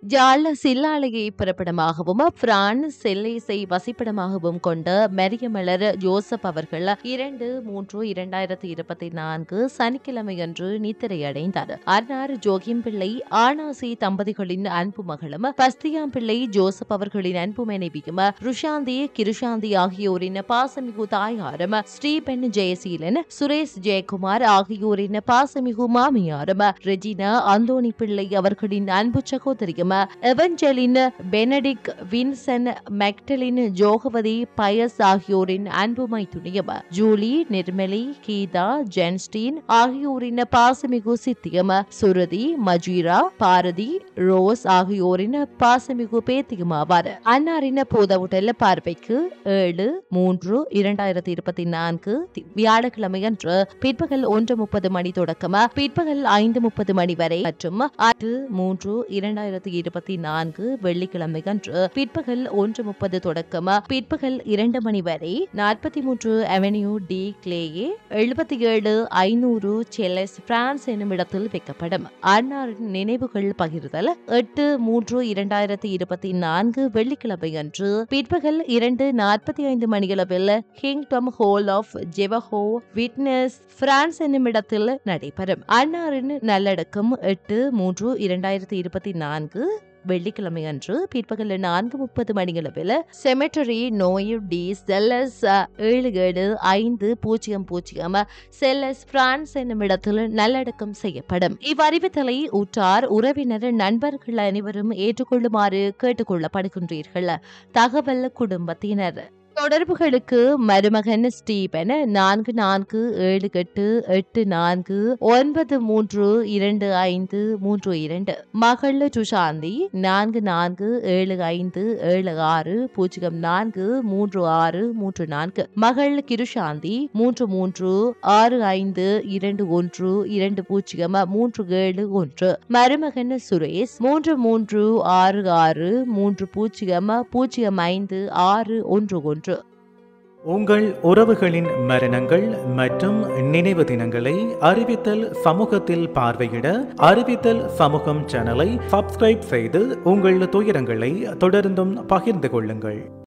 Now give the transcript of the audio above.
ஜாழ் சில்லாலையை பிறப்பிடமாகவும் பிரான்ஸ் செல்லேசை வசிப்பிடமாகவும் கொண்ட மெரியமலர் ஜோசப் அவர்கள் இரண்டு மூன்று இரண்டாயிரத்தி இருபத்தி நான்கு சனிக்கிழமையன்று நித்திரையடைந்தார் அன்னார் ஜோகிம் பிள்ளை ஆனாசி தம்பதிகளின் அன்பு மகளும் பஸ்தியாம் பிள்ளை ஜோசப் அவர்களின் அன்பு மனைவியும் ருஷாந்தி கிருஷாந்தி ஆகியோரின் பாசமிகு தாயாரும் ஸ்ரீபென் ஜெயசீலன் சுரேஷ் ஜெயக்குமார் ஆகியோரின் பாசமிகு மாமியாரும் ரெஜினா அந்தோணி பிள்ளை அவர்களின் அன்பு சகோதரியும் எவஞ்சலின் பெனடிக் வின்சன் மெக்டலின் ஜோகவதி பயஸ் ஆகியோரின் அன்பு மைத்துனியும் ஜூலி நிர்மலி கீதா ஜென்ஸ்டீன் ஆகியோரின் பாசமிகு சித்தியம் சுருதி மஜீரா பாரதி ரோஸ் ஆகியோரின் பாசமிகு பேத்தியும் ஆவார் அன்னாரின் போதவுடல் பார்வைக்கு ஏழு மூன்று இரண்டாயிரத்தி இருபத்தி நான்கு தி- வியாழக்கிழமையன்று பிற்பகல் ஒன்று முப்பது மணி தொடக்கம் பிற்பகல் ஐந்து முப்பது மணி வரை மற்றும் ஆறு மூன்று இரண்டாயிரத்தி இருபத்தி நான்கு வெள்ளிக்கிழமையன்று பிற்பகல் ஒன்று முப்பது தொடக்கம் பிற்பகல் இரண்டு மணி வரை நாற்பத்தி மூன்று அவென்யூ டி கிளேயே எழுபத்தி ஏழு ஐநூறு செல்லஸ் பிரான்ஸ் என்னும் இடத்தில் வைக்கப்படும் அன்னாரின் நினைவுகள் பகிர்தல் எட்டு மூன்று இரண்டாயிரத்தி இருபத்தி நான்கு வெள்ளிக்கிழமையன்று பிற்பகல் இரண்டு நாற்பத்தி ஐந்து மணியளவில் Kingdom Hall of Jehovah Witness France என்னும் இடத்தில் நடைபெறும் அன்னாரின் நல்லடக்கம் எட்டு மூன்று இரண்டாயிரத்தி இருபத்தி நான்கு வெள்ளிக்கிழமை அன்று பிற்பகல் நான்கு முப்பது மணியளவில் செமெட்டரி நோய் டி செல்லஸ் அஹ், ஏழு ஏழு ஐந்து பூஜ்ஜியம் பூஜ்ஜியம் செல்லஸ் பிரான்ஸ் என்னும் இடத்தில் நல்லடக்கம் செய்யப்படும் இவ்வறிவித்தலை உற்றார் உறவினர் நண்பர்கள் அனைவரும் ஏற்றுக்கொள்ளுமாறு கேட்டுக்கொள்ளப்படுகின்றீர்கள் தகவல் குடும்பத்தினர் தொடர்புகளுக்கு மருமகன் ஸ்டீபன் நான்கு நான்கு ஏழு எட்டு எட்டு நான்கு ஒன்பது மூன்று இரண்டு ஐந்து மூன்று இரண்டு மகள் சுஷாந்தி நான்கு நான்கு ஏழு ஐந்து ஏழு ஆறு பூஜ்ஜியம் நான்கு மூன்று ஆறு மூன்று நான்கு மகள் கிருஷாந்தி மூன்று மூன்று ஆறு ஐந்து இரண்டு ஒன்று இரண்டு பூஜ்ஜியம் மூன்று ஏழு ஒன்று மருமகன் சுரேஷ் மூன்று மூன்று ஆறு ஆறு மூன்று பூஜ்ஜியம் பூஜ்ஜியம் ஐந்து ஆறு ஒன்று ஒன்று உங்கள் உறவுகளின் மரணங்கள் மற்றும் நினைவு தினங்களை அறிவித்தல் சமூகத்தில் பார்வையிட அறிவித்தல் சமூகம் சேனலை சப்ஸ்கிரைப் செய்து உங்கள் துயரங்களை தொடர்ந்தும் பகிர்ந்து கொள்ளுங்கள்